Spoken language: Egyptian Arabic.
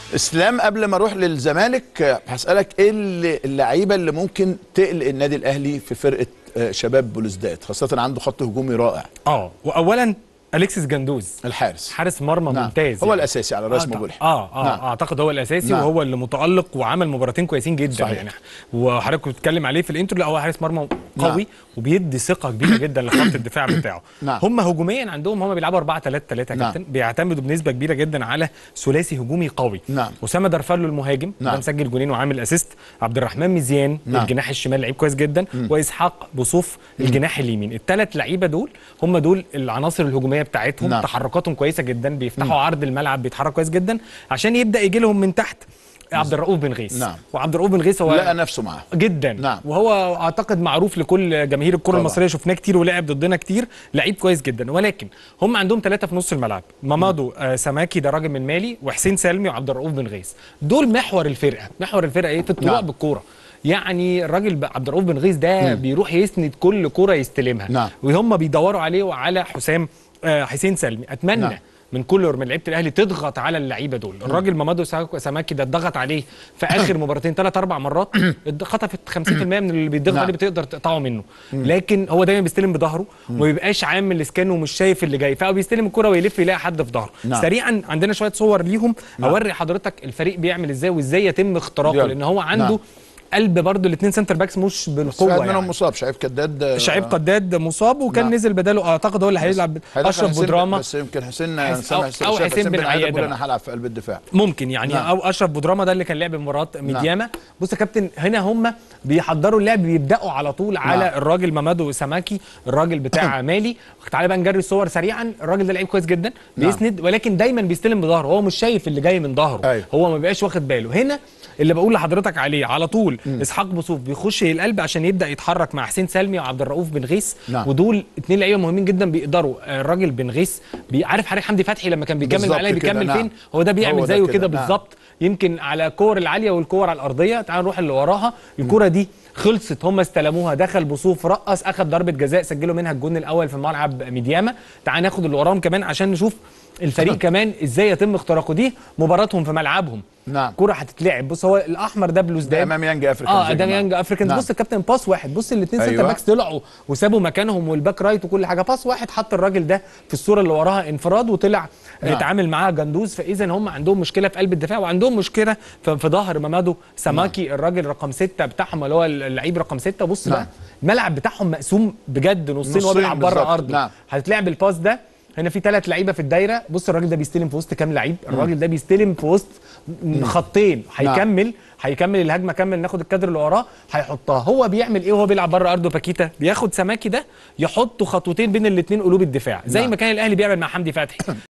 اسلام قبل ما اروح للزمالك آه، هسالك ايه اللي- اللعيبه اللي ممكن تقلق النادي الاهلي في فرقه آه، شباب بلوزداد خاصه عنده خط هجومي رائع اه واولا اليكسيس جندوز الحارس حارس مرمى نعم. ممتاز هو يعني. الاساسي على راس آه مجولح اه اه نعم. اعتقد هو الاساسي نعم. وهو اللي متالق وعمل مباراتين كويسين جدا صحيح. يعني وحضرتك كنت بتتكلم عليه في الانترو لا هو حارس مرمى قوي نعم. وبيدي ثقه كبيره جدا لخط الدفاع بتاعه نعم. هم هجوميا عندهم هم بيلعبوا 4 3 3 يا نعم. كابتن بيعتمدوا بنسبه كبيره جدا على ثلاثي هجومي قوي نعم. اسامه درفالو المهاجم نعم. ده مسجل جولين وعامل اسيست عبد الرحمن مزيان نعم. الجناح الشمال لعيب كويس جدا واسحاق بوصوف الجناح اليمين الثلاث لعيبه دول هم دول العناصر الهجوميه بتاعتهم نعم. تحركاتهم كويسه جدا بيفتحوا عرض الملعب بيتحرك كويس جدا عشان يبدا يجي لهم من تحت عبد الرؤوف بن غيث نعم. وعبد الرؤوف بن غيث هو لقى نفسه معاه جدا نعم. وهو اعتقد معروف لكل جماهير الكره طبعا. المصريه شفناه كتير ولعب ضدنا كتير لعيب كويس جدا ولكن هم عندهم ثلاثه في نص الملعب مامادو آه سماكي ده راجل من مالي وحسين سلمي وعبد الرؤوف بن غيث دول محور الفرقه محور الفرقه ايه في الطلوع نعم. بالكوره يعني الراجل ب- عبد الرؤوف بن غيث ده بيروح يسند كل كوره يستلمها نعم. وهم بيدوروا عليه وعلى حسام آه حسين سلمي اتمنى نعم. نعم. من كل من لعيبه الاهلي تضغط على اللعيبه دول الراجل مامادو ساك- سماكي ده اتضغط عليه في اخر مباراتين ثلاث اربع مرات اد- خطفت 50% من اللي بيتضغط نعم. عليه بتقدر تقطعه منه لكن هو دايما بيستلم بظهره وما بيبقاش عامل سكان ومش شايف اللي جاي فهو بيستلم الكره ويلف يلاقي حد في ظهره نعم. سريعا عندنا شويه صور ليهم نعم. اوري حضرتك الفريق بيعمل ازاي وازاي يتم اختراقه يلا. لان هو عنده نعم. قلب برضو الاثنين سنتر باكس مش بس واحد بالقوه منهم يعني. مصاب شعيب كداد آه، شعيب قداد مصاب وكان نعم. نزل بداله اعتقد هو اللي هيلعب هيدخل اشرف حسين- بودراما بس يمكن حسين حس- سامع أو- أو شايف حسين بن عيادة عيادة بيقول بقى. انا هلعب في قلب الدفاع ممكن يعني نعم. او اشرف بودراما ده اللي كان لعب مباراه ميدياما بص يا كابتن هنا هم بيحضروا اللعب بيبداوا على طول على نعم. الراجل مامادو سماكي الراجل بتاع مالي تعالى بقى نجري الصور سريعا الراجل ده لعيب كويس جدا نعم. بيسند ولكن دايما بيستلم بظهره هو مش شايف اللي جاي من ظهره أيوة. هو ما بيبقاش واخد باله هنا اللي بقول لحضرتك عليه على طول اسحاق بوصوف بيخش القلب عشان يبدا يتحرك مع حسين سلمي وعبد الرؤوف بن غيث نعم. ودول اتنين لعيبه مهمين جدا بيقدروا آه، الراجل بن غيث بي- عارف حضرتك حمدي فتحي لما كان بيكمل بالظبط معاه كده، بيكمل نعم. فين هو ده بيعمل هو ده زيه كده، كده نعم. بالظبط يمكن على الكور العاليه والكور على الارضيه تعال نروح اللي وراها الكره دي خلصت هم استلموها دخل بصوف رقص اخذ ضربه جزاء سجلوا منها الجون الاول في ملعب ميدياما تعال ناخد اللي وراهم كمان عشان نشوف الفريق كمان ازاي يتم اختراقه دي مباراتهم في ملعبهم نعم. كره هتتلعب بص هو الاحمر ده بلوز ده ده امام يانج افريكان اه زي ده ما- يانج افريكانز نعم. بص الكابتن باس واحد بص الاثنين أيوة. سنتر باكس طلعوا وسابوا مكانهم والباك رايت وكل حاجه باس واحد حط الراجل ده في الصوره اللي وراها انفراد وطلع نعم. اتعامل معاه جندوز فاذا هم عندهم مشكله في قلب الدفاع وعندهم مشكله في, في ظهر مامادو سماكي الراجل رقم ستة بتاعهم اللي هو اللعيب رقم ستة بص نعم. بقى الملعب بتاعهم مقسوم بجد نصين وهو نصين بيلعب بره بالظبط. ارضه نعم. هتتلعب الباس ده هنا في ثلاث لعيبه في الدايره بص الراجل ده بيستلم في وسط كام لعيب الراجل ده بيستلم في وسط خطين هيكمل هيكمل الهجمه كمل ناخد الكادر اللي وراه هيحطها هو بيعمل ايه وهو بيلعب بره ارضه باكيتا بياخد سماكي ده يحطه خطوتين بين الاثنين قلوب الدفاع زي نعم. ما كان الاهلي بيعمل مع حمدي فتحي